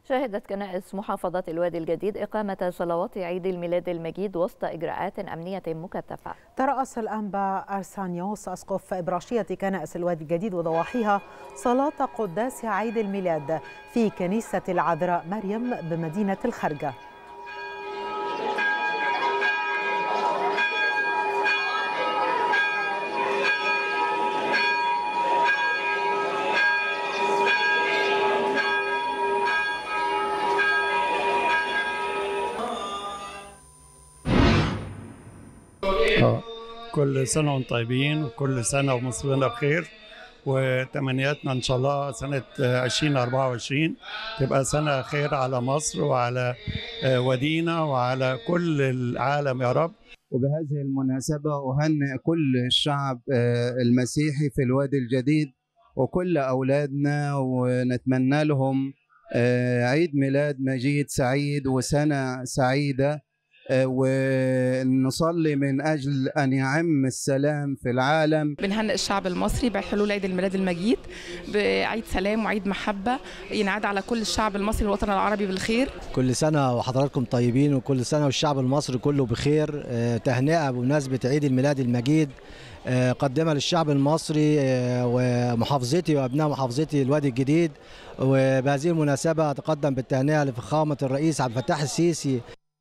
شهدت كنائس محافظة الوادي الجديد إقامة صلوات عيد الميلاد المجيد وسط إجراءات أمنية مكثفة ترأس الأنبا أرسانيوس أسقف إبراشية كنائس الوادي الجديد وضواحيها صلاة قداس عيد الميلاد في كنيسة العذراء مريم بمدينة الخرجة آه. كل سنة وانتم طيبين وكل سنة ومصرنا بخير وتمنياتنا إن شاء الله سنة 2024 تبقى سنة خير على مصر وعلى ودينا وعلى كل العالم يا رب وبهذه المناسبة أهنئ كل الشعب المسيحي في الوادي الجديد وكل أولادنا ونتمنى لهم عيد ميلاد مجيد سعيد وسنة سعيدة ونصلي من اجل ان يعم السلام في العالم بنهنئ الشعب المصري بحلول عيد الميلاد المجيد بعيد سلام وعيد محبه ينعاد على كل الشعب المصري والوطن العربي بالخير كل سنه وحضراتكم طيبين وكل سنه والشعب المصري كله بخير تهنئه بمناسبه عيد الميلاد المجيد قدمها للشعب المصري ومحافظتي وابناء محافظتي الوادي الجديد وبهذه المناسبه اتقدم بالتهنئه لفخامه الرئيس عبد الفتاح السيسي